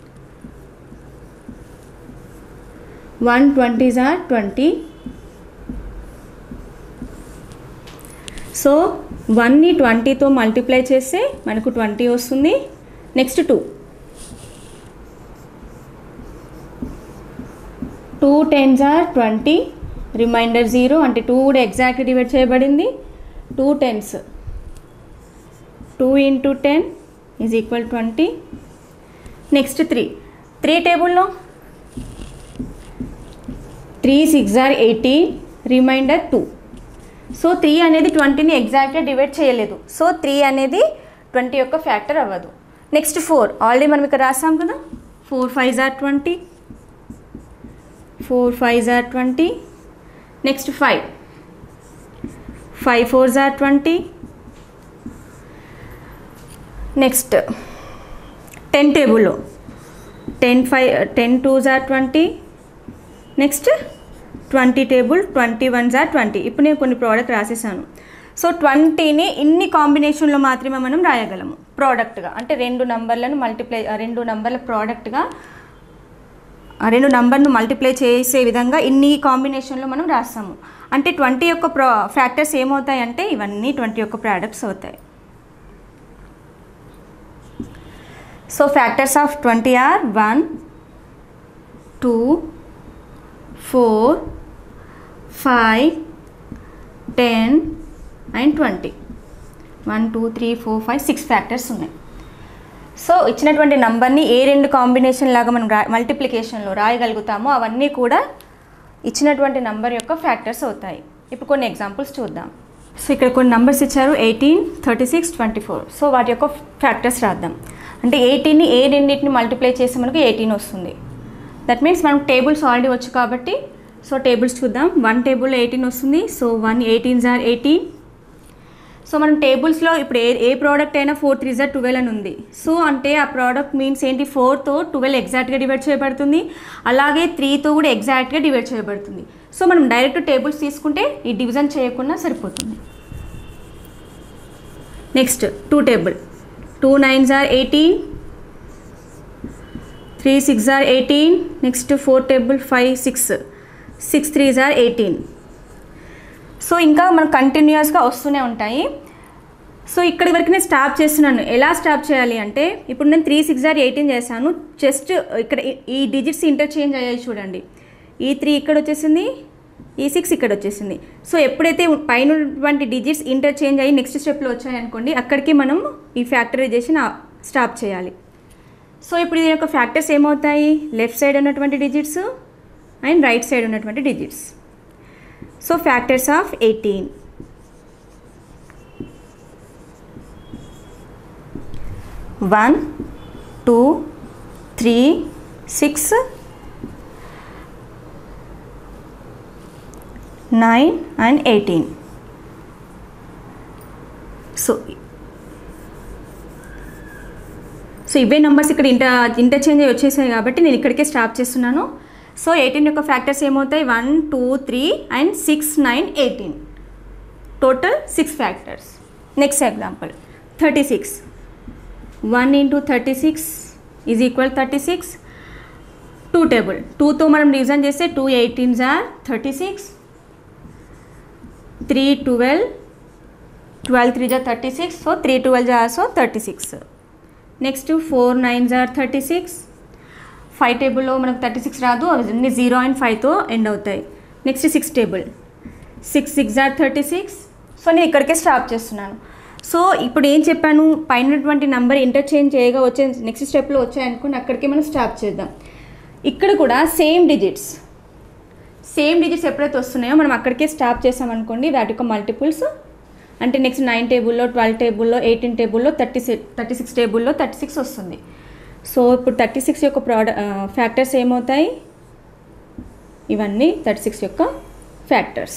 one twenties are twenty so వన్ని ట్వంటీతో మల్టిప్లై చేస్తే మనకు ట్వంటీ వస్తుంది next two two tens are twenty remainder zero అంటే టూ కూడా ఎగ్జాక్ట్ డివైడ్ చేయబడింది two tens two into ten is equal twenty next three three టేబుల్లో three six are eighteen remainder two so three అనేది ట్వంటీని ఎగ్జాక్ట్గా డివైడ్ చేయలేదు సో త్రీ అనేది ట్వంటీ యొక్క ఫ్యాక్టర్ అవ్వదు నెక్స్ట్ ఫోర్ ఆల్రెడీ మనం ఇక్కడ రాసాం కదా four five are twenty four five are twenty next five five fours are twenty next ten టేబుల్లో ten five ten twos are twenty next twenty table twenty ones are twenty ఇప్పుడు నేను కొన్ని ప్రోడక్ట్ రాసేసాను సో ట్వంటీని ఇన్ని కాంబినేషన్లో మాత్రమే మనం రాయగలము ప్రోడక్ట్గా అంటే రెండు నంబర్లను మల్టిప్లై రెండు నంబర్ల ప్రోడక్ట్గా ఆ రెండు నంబర్ను మల్టిప్లై చేసే విధంగా ఇన్ని కాంబినేషన్లో మనం రాస్తాము అంటే ట్వంటీ యొక్క ప్రో ఫ్యాక్టర్స్ ఏమవుతాయి అంటే ఇవన్నీ ట్వంటీ యొక్క ప్రోడక్ట్స్ అవుతాయి so factors of twenty are one two four five ten and twenty one two three four five six factors ఉన్నాయి సో ఇచ్చినటువంటి నంబర్ని ఏ రెండు కాంబినేషన్ లాగా మనం రా మల్టిప్లికేషన్లో రాయగలుగుతామో అవన్నీ కూడా ఇచ్చినటువంటి నంబర్ యొక్క ఫ్యాక్టర్స్ అవుతాయి ఇప్పుడు కొన్ని ఎగ్జాంపుల్స్ చూద్దాం సో ఇక్కడ కొన్ని నంబర్స్ ఇచ్చారు eighteen thirty six twenty four so వాటి యొక్క ఫ్యాక్టర్స్ రాద్దాం అంటే ఎయిటీన్ని ఏ రెండింటిని మల్టిప్లై చేస్తే మనకు ఎయిటీన్ వస్తుంది దట్ మీన్స్ మనకు టేబుల్స్ ఆల్రెడీ వచ్చు కాబట్టి సో టేబుల్స్ చూద్దాం వన్ టేబుల్లో ఎయిటీన్ వస్తుంది so one eighteens are eighteen so మనం టేబుల్స్లో ఇప్పుడు ఏ ఏ ప్రోడక్ట్ అయినా ఫోర్ త్రీ జార్ ట్వెల్వ్ అని ఉంది సో అంటే ఆ ప్రోడక్ట్ మీన్స్ ఏంటి ఫోర్తో ట్వెల్వ్ ఎగ్జాక్ట్గా డివైడ్ చేయబడుతుంది అలాగే త్రీతో కూడా ఎగ్జాక్ట్గా డివైడ్ చేయబడుతుంది సో మనం డైరెక్ట్ టేబుల్స్ తీసుకుంటే ఈ డివిజన్ చేయకుండా సరిపోతుంది next two table two nines are eighteen three six are eighteen next four table five six six threes are eighteen so ఇంకా మనకు కంటిన్యూస్గా వస్తూనే ఉంటాయి సో ఇక్కడి వరకు నేను స్టాప్ చేస్తున్నాను ఎలా స్టాప్ చేయాలి అంటే ఇప్పుడు నేను త్రీ సిక్స్ ఆర్ ఎయిటీన్ చేశాను జస్ట్ ఇక్కడ ఈ- ఈ డిజిట్స్ ఇంటర్చేంజ్ అయ్యాయి చూడండి ఈ త్రీ ఇక్కడ వచ్చేసింది ఈ సిక్స్ ఇక్కడ వచ్చేసింది సో ఎప్పుడైతే పైన ఉన్నటువంటి డిజిట్స్ ఇంటర్చేంజ్ అయ్యి నెక్స్ట్ స్టెప్లో వచ్చాయనుకోండి అక్కడికి మనం ఈ ఫ్యాక్టరైజేషన్ స్టాప్ చేయాలి సో ఇప్పుడు దీని యొక్క ఫ్యాక్టర్స్ ఏమవుతాయి లెఫ్ట్ సైడ్ ఉన్నటువంటి డిజిట్స్ అండ్ రైట్ సైడ్ ఉన్నటువంటి digits so factors of eighteen one two three six nine and eighteen so so ఇవే నెంబర్స్ ఇక్కడ ఇంటర్ ఇంటర్చేంజ్ అయ్యి వచ్చేసాయి కాబట్టి నేను ఇక్కడికే స్టాప్ చేస్తున్నాను సో ఎయిటీన్ యొక్క ఫ్యాక్టర్స్ ఏమవుతాయి one two three and six nine eighteen total six factors next example thirty six one into thirty six is equal thirty six two table టూతో మనం డివిజన్ చేస్తే two eighteens are thirty six three twelve twelve three are thirty six so three twelve are so thirty six next four nines are thirty six five టేబుల్లో మనకు థర్టీ సిక్స్ రాదు అవి అన్ని జీరో అండ్ ఫైవ్తో ఎండ్ అవుతాయి next six table six six are thirty six so నేను ఇక్కడికే స్టాప్ చేస్తున్నాను సో ఇప్పుడు ఏం చెప్పాను పైనటువంటి నంబర్ ఇంటర్చేంజ్ చేయగా వచ్చే నెక్స్ట్ స్టెప్లో వచ్చాయనుకోండి అక్కడికి మనం స్టాప్ చేద్దాం ఇక్కడ కూడా సేమ్ డిజిట్స్ సేమ్ డిజిట్స్ ఎప్పుడైతే వస్తున్నాయో మనం అక్కడికే స్టాప్ చేసామనుకోండి వాటి యొక్క మల్టిపుల్స్ అంటే నెక్స్ట్ నైన్ టేబుల్లో ట్వెల్వ్ టేబుల్లో ఎయిటీన్ టేబుల్లో థర్టీ సిక్స్ థర్టీ సిక్స్ టేబుల్లో థర్టీ సిక్స్ వస్తుంది సో ఇప్పుడు థర్టీ సిక్స్ యొక్క ప్రోడ ఫ్యాక్టర్స్ ఏమవుతాయి ఇవన్నీ థర్టీ సిక్స్ యొక్క factors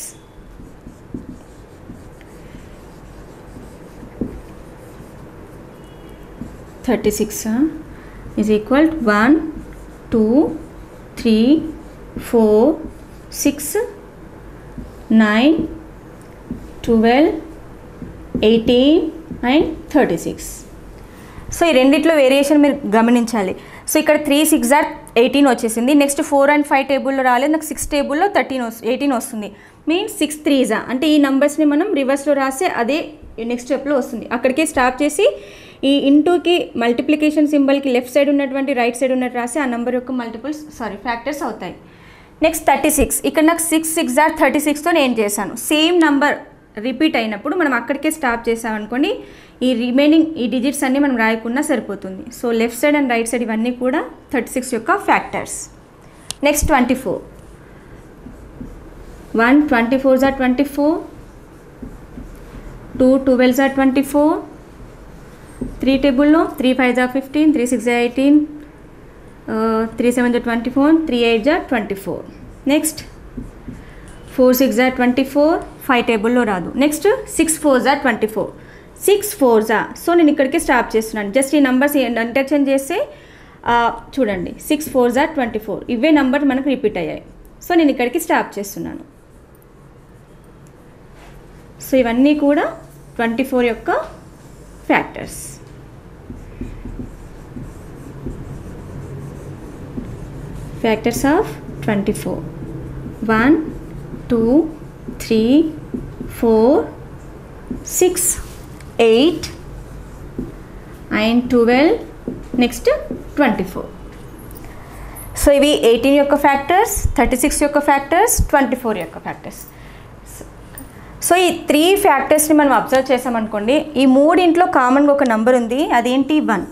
thirty six is equal one two three four six nine twelve eighteen and thirty six so ఈ రెండిట్లో వేరియేషన్ మీరు గమనించాలి సో ఇక్కడ త్రీ సిక్స్ ఆర్ ఎయిటీన్ వచ్చేసింది నెక్స్ట్ ఫోర్ అండ్ ఫైవ్ టేబుల్లో రాలేదు నాకు సిక్స్ టేబుల్లో థర్టీన్ వస్తుంది ఎయిటీన్ వస్తుంది మీన్స్ సిక్స్ త్రీజా అంటే ఈ నెంబర్స్ని మనం రివర్స్లో రాస్తే అదే నెక్స్ట్ స్టెప్లో వస్తుంది అక్కడికే స్టాప్ చేసి ఈ ఇంటూకి మల్టిప్లికేషన్ సింబల్కి లెఫ్ట్ సైడ్ ఉన్నటువంటి రైట్ సైడ్ ఉన్నట్టు రాసి ఆ నెంబర్ యొక్క మల్టిపుల్స్ సారీ ఫ్యాక్టర్స్ అవుతాయి నెక్స్ట్ థర్టీ సిక్స్ ఇక్కడ నాకు సిక్స్ సిక్స్ ఆర్ థర్టీ సిక్స్తో నేను చేశాను సేమ్ నంబర్ రిపీట్ అయినప్పుడు మనం అక్కడికే స్టాప్ చేసామనుకోండి ఈ రిమైనింగ్ ఈ డిజిట్స్ అన్నీ మనం రాయకుండా సరిపోతుంది so left side and right side ఇవన్నీ కూడా థర్టీ సిక్స్ యొక్క factors next twenty four one twenty four jar twenty four two twelve are twenty four three టేబుల్లో three five are fifteen three six are eighteen three seven are twenty four three eight are twenty four next four six are twenty four five టేబుల్లో రాదు next six four are twenty four six four are so నేను ఇక్కడికి స్టాప్ చేస్తున్నాను జస్ట్ ఈ నంబర్స్ ఇంటర్చేంజ్ చేస్తే ఆ, చూడండి six four are twenty four ఇవే నంబర్ మనకు రిపీట్ అయ్యాయి సో నేను ఇక్కడికి స్టాప్ చేస్తున్నాను సో ఇవన్నీ కూడా ట్వంటీ ఫోర్ యొక్క factors factors of twenty four one two three four six eight and twelve next twenty four so ఇవి ఎయిటీన్ యొక్క ఫ్యాక్టర్స్ థర్టీ సిక్స్ యొక్క ఫ్యాక్టర్స్ ట్వంటీ ఫోర్ యొక్క ఫ్యాక్టర్స్ సో ఈ త్రీ ఫ్యాక్టర్స్ని మనం అబ్జర్వ్ చేసామనుకోండి ఈ మూడింట్లో కామన్గా ఒక నంబర్ ఉంది అదేంటి వన్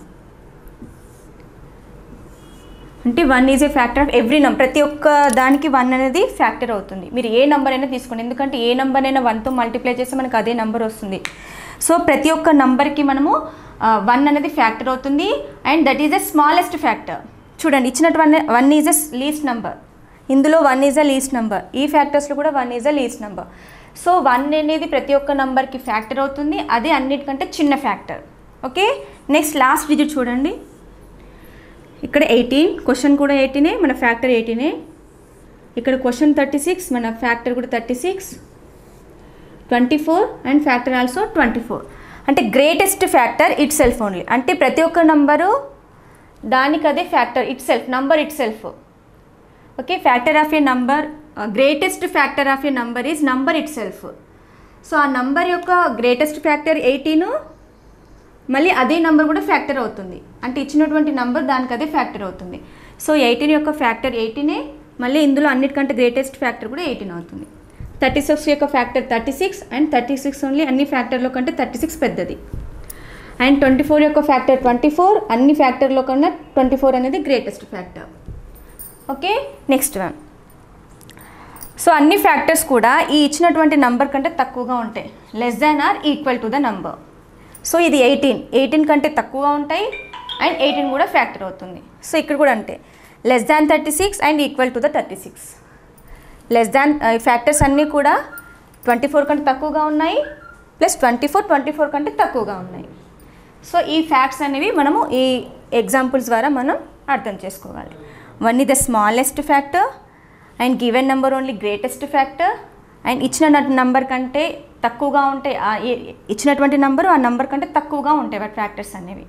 అంటే one is a factor of every number ప్రతి ఒక్క దానికి వన్ అనేది ఫ్యాక్టర్ అవుతుంది మీరు ఏ నంబర్ అయినా తీసుకోండి ఎందుకంటే ఏ నంబర్ అయినా వన్తో మల్టిప్లై చేస్తే మనకు అదే నంబర్ వస్తుంది సో ప్రతి ఒక్క నంబర్కి మనము వన్ అనేది ఫ్యాక్టర్ అవుతుంది and that is the smallest factor చూడండి ఇచ్చినటువంటి one is a least number ఇందులో one is a least number ఈ ఫ్యాక్టర్స్లో కూడా one is a least number so one అనేది ప్రతి ఒక్క నంబర్కి ఫ్యాక్టర్ అవుతుంది అదే అన్నిటికంటే చిన్న factor okay next last digit చూడండి ఇక్కడ ఎయిటీన్ క్వశ్చన్ కూడా ఎయిటీనే మన ఫ్యాక్టర్ ఎయిటీనే ఇక్కడ క్వశ్చన్ థర్టీ సిక్స్ మన ఫ్యాక్టర్ కూడా thirty six twenty four and factor also twenty four అంటే greatest factor itself only అంటే ప్రతి ఒక్క నంబరు దానికి అదే factor itself number itself okay factor of a number greatest factor of a number is number itself so ఆ నంబర్ యొక్క గ్రేటెస్ట్ ఫ్యాక్టర్ ఎయిటీను మళ్ళీ అదే నంబర్ కూడా ఫ్యాక్టర్ అవుతుంది అంటే ఇచ్చినటువంటి నంబర్ దానికి అదే ఫ్యాక్టర్ అవుతుంది సో ఎయిటీన్ యొక్క ఫ్యాక్టర్ ఎయిటీనే మళ్ళీ ఇందులో అన్నిటికంటే గ్రేటెస్ట్ ఫ్యాక్టర్ కూడా ఎయిటీన్ అవుతుంది థర్టీ సిక్స్ యొక్క factor thirty six and thirty six only అన్ని ఫ్యాక్టర్లో కంటే థర్టీ సిక్స్ పెద్దది అండ్ ట్వంటీ ఫోర్ యొక్క ఫ్యాక్టర్ ట్వంటీ ఫోర్ అన్ని ఫ్యాక్టర్లో కన్నా ట్వంటీ ఫోర్ అనేది greatest factor okay next one so అన్ని ఫ్యాక్టర్స్ కూడా ఈ ఇచ్చినటువంటి నంబర్ కంటే తక్కువగా ఉంటాయి less than or equal to the number so ఇది ఎయిటీన్ ఎయిటీన్ కంటే తక్కువగా ఉంటాయి అండ్ ఎయిటీన్ కూడా ఫ్యాక్టర్ అవుతుంది సో ఇక్కడ కూడా అంతే less than thirty six and equal to the thirty six less than factors అన్నీ కూడా ట్వంటీ ఫోర్ కంటే తక్కువగా ఉన్నాయి plus twenty four twenty four కంటే తక్కువగా ఉన్నాయి సో ఈ ఫ్యాక్ట్స్ అనేవి మనము ఈ ఎగ్జాంపుల్స్ ద్వారా మనం అర్థం చేసుకోవాలి one is the smallest factor and given number only greatest factor and ఇచ్చిన నంబర్ కంటే తక్కువగా ఉంటాయి ఆ ఏ- ఇచ్చినటువంటి నంబర్ ఆ నంబర్ కంటే తక్కువగా ఉంటాయి వాటి ఫ్యాక్టర్స్ అనేవి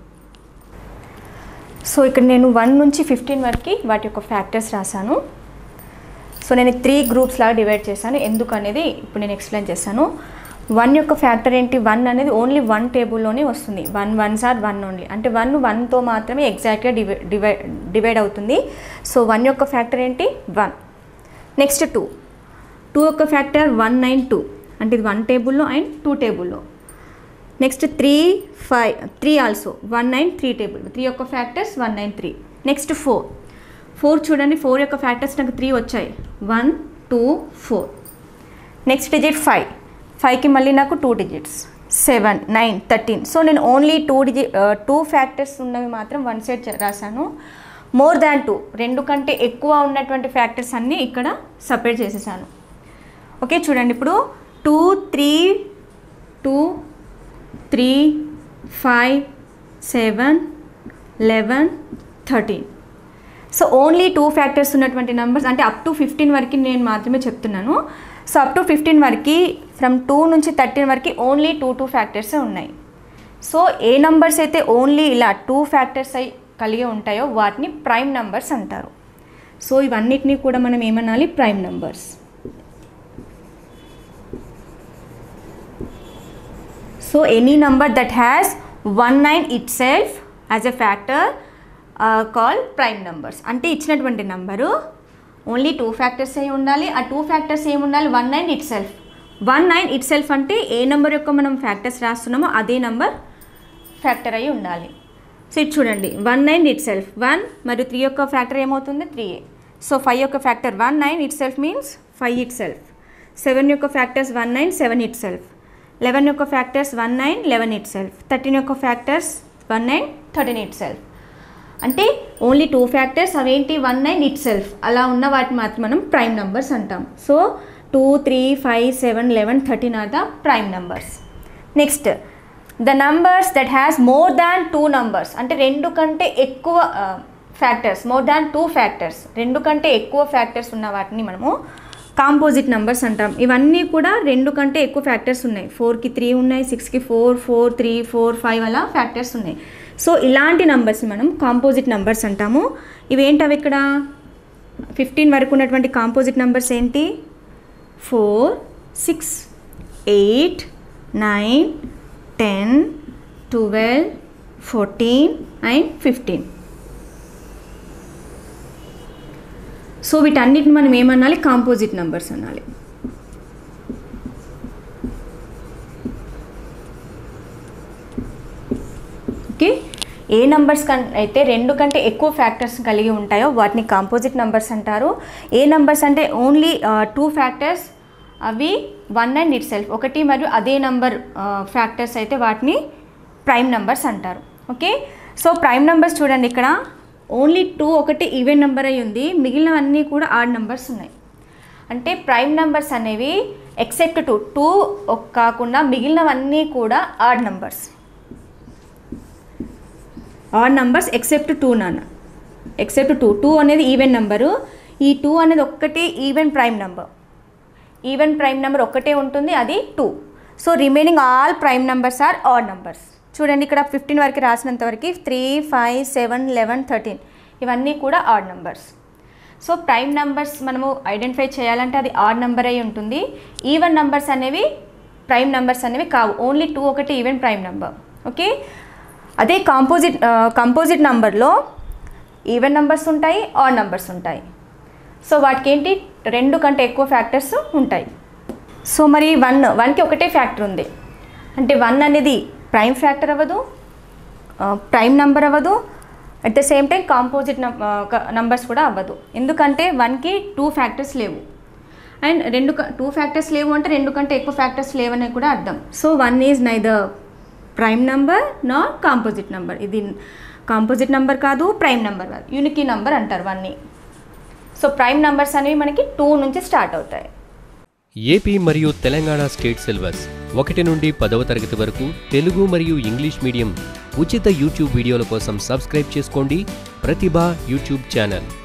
సో ఇక్కడ నేను వన్ నుంచి ఫిఫ్టీన్ వరకు వాటి యొక్క ఫ్యాక్టర్స్ రాశాను సో నేను త్రీ గ్రూప్స్ లాగా డివైడ్ చేశాను ఎందుకు అనేది ఇప్పుడు నేను ఎక్స్ప్లెయిన్ చేశాను వన్ యొక్క ఫ్యాక్టర్ ఏంటి వన్ అనేది ఓన్లీ వన్ టేబుల్లోనే వస్తుంది one ones are one only అంటే వన్ వన్తో మాత్రమే ఎగ్జాక్ట్గా డివై డివైడ్ డివైడ్ అవుతుంది సో వన్ యొక్క ఫ్యాక్టర్ ఏంటి వన్ నెక్స్ట్ టూ టూ యొక్క ఫ్యాక్టర్ వన్ నైన్ టూ అంటే ఇది వన్ టేబుల్లో అండ్ టూ టేబుల్లో next three five three also one and three table three యొక్క factors one and three next four four చూడండి ఫోర్ యొక్క ఫ్యాక్టర్స్ నాకు త్రీ వచ్చాయి one two four next digit five ఫైవ్కి మళ్ళీ నాకు two digits seven nine thirteen so నేను ఓన్లీ టూ డిజి టూ ఫ్యాక్టర్స్ ఉన్నవి మాత్రం వన్ సైడ్ రాశాను మోర్ దాన్ టూ రెండు కంటే ఎక్కువ ఉన్నటువంటి ఫ్యాక్టర్స్ అన్నీ ఇక్కడ సపరేట్ చేసేసాను ఓకే చూడండి ఇప్పుడు two three two three five seven eleven thirteen so only two factors ఉన్నటువంటి నెంబర్స్ అంటే అప్ టు ఫిఫ్టీన్ వరకు నేను మాత్రమే చెప్తున్నాను సో అప్ టు ఫిఫ్టీన్ వరకు ఫ్రమ్ టూ నుంచి థర్టీన్ వరకు ఓన్లీ టూ టూ ఫ్యాక్టర్సే ఉన్నాయి సో ఏ నంబర్స్ అయితే ఓన్లీ ఇలా టూ ఫ్యాక్టర్స్ అయి కలిగి ఉంటాయో వాటిని ప్రైమ్ నంబర్స్ అంటారు సో ఇవన్నిటినీ కూడా మనం ఏమనాలి prime numbers so any number that has one and itself as a factor call prime numbers అంటే ఇచ్చినటువంటి నంబరు ఓన్లీ టూ ఫ్యాక్టర్స్ అయి ఉండాలి ఆ టూ ఫ్యాక్టర్స్ ఏమి ఉండాలి one and itself one and itself అంటే ఏ నెంబర్ యొక్క మనం ఫ్యాక్టర్స్ రాస్తున్నామో అదే నెంబర్ ఫ్యాక్టర్ అయి ఉండాలి సో ఇది చూడండి one and itself one మరియు త్రీ యొక్క ఫ్యాక్టర్ ఏమవుతుంది త్రీ ఏ సో ఫైవ్ యొక్క factor one and itself means five itself seven యొక్క factors one and seven itself eleven యొక్క factors one and eleven itself thirteen యొక్క factors one and thirteen itself అంటే ఓన్లీ టూ ఫ్యాక్టర్స్ అవేంటి వన్ నైన్ ఇట్ సెల్ఫ్ అలా ఉన్న వాటిని మాత్రం మనం ప్రైమ్ నంబర్స్ అంటాం so two three five seven eleven thirteen are the prime numbers next the numbers that has more than two numbers అంటే రెండు కంటే ఎక్కువ factors more than two factors రెండు కంటే ఎక్కువ ఫ్యాక్టర్స్ ఉన్న వాటిని మనము కాంపోజిట్ నంబర్స్ అంటాం ఇవన్నీ కూడా రెండు కంటే ఎక్కువ ఫ్యాక్టర్స్ ఉన్నాయి ఫోర్కి త్రీ ఉన్నాయి సిక్స్కి four four three four five అలా ఫ్యాక్టర్స్ ఉన్నాయి సో ఇలాంటి నంబర్స్ని మనం కాంపోజిట్ నంబర్స్ అంటాము ఇవేంటవి ఇక్కడ ఫిఫ్టీన్ వరకు ఉన్నటువంటి కాంపోజిట్ నంబర్స్ ఏంటి four six eight nine ten twelve fourteen and fifteen so వీటన్నిటిని మనం ఏమనాలి కాంపోజిట్ నంబర్స్ అనాలి ఓకే ఏ నంబర్స్ కన్ అయితే రెండు కంటే ఎక్కువ ఫ్యాక్టర్స్ కలిగి ఉంటాయో వాటిని కాంపోజిట్ నంబర్స్ అంటారు ఏ నంబర్స్ అంటే ఓన్లీ టూ ఫ్యాక్టర్స్ అవి వన్ అండ్ ఇట్ సెల్ఫ్ ఒకటి మరియు అదే నంబర్ ఫ్యాక్టర్స్ అయితే వాటిని ప్రైమ్ నంబర్స్ అంటారు ఓకే సో ప్రైమ్ నంబర్స్ చూడండి ఇక్కడ ఓన్లీ టూ ఒకటి ఈవెన్ నెంబర్ అయి ఉంది మిగిలినవన్నీ కూడా ఆడ్ నెంబర్స్ ఉన్నాయి అంటే ప్రైమ్ నెంబర్స్ అనేవి ఎక్సెప్ట్ టూ టూ కాకుండా మిగిలినవన్నీ కూడా odd numbers odd numbers except two నాన్న ఎక్సెప్ట్ టూ టూ అనేది ఈవెన్ నెంబరు ఈ టూ అనేది ఒక్కటి even prime number even prime number ఒక్కటే ఉంటుంది అది two so remaining all prime numbers are odd numbers చూడండి ఇక్కడ ఫిఫ్టీన్ వరకు రాసినంత వరకు three five seven eleven thirteen ఇవన్నీ కూడా odd numbers so prime numbers మనము ఐడెంటిఫై చేయాలంటే అది ఆడ్ నెంబర్ అయి ఉంటుంది ఈవెన్ నెంబర్స్ అనేవి ప్రైమ్ నెంబర్స్ అనేవి కావు ఓన్లీ టూ ఒకటి ఈవెన్ ప్రైమ్ నెంబర్ ఓకే అదే కాంపోజిట్ కంపోజిట్ నెంబర్లో ఈవెన్ నెంబర్స్ ఉంటాయి ఆడ్ నెంబర్స్ ఉంటాయి సో వాటికి ఏంటి రెండు కంటే ఎక్కువ ఫ్యాక్టర్స్ ఉంటాయి సో మరి వన్ వన్కి ఒకటే ఫ్యాక్టర్ ఉంది అంటే వన్ అనేది ప్రైమ్ ఫ్యాక్టర్ అవ్వదు ప్రైమ్ నెంబర్ అవ్వదు at the same time composite numbers కూడా అవ్వదు ఎందుకంటే వన్కి టూ ఫ్యాక్టర్స్ లేవు అండ్ రెండు టూ ఫ్యాక్టర్స్ లేవు అంటే రెండు కంటే ఎక్కువ ఫ్యాక్టర్స్ లేవని కూడా అర్థం so one is neither prime number not composite number ఇది కాంపోజిట్ నెంబర్ కాదు ప్రైమ్ నెంబర్ కాదు యూనికీ నెంబర్ అంటారు వన్ని సో ప్రైమ్ నెంబర్స్ అనేవి మనకి టూ నుంచి స్టార్ట్ అవుతాయి ఏపీ మరియు తెలంగాణ స్టేట్ సిలబస్ ఒకటి నుండి పదవ తరగతి వరకు తెలుగు మరియు ఇంగ్లీష్ మీడియం ఉచిత యూట్యూబ్ వీడియోల కోసం సబ్స్క్రైబ్ చేసుకోండి ప్రతిభ యూట్యూబ్ ఛానల్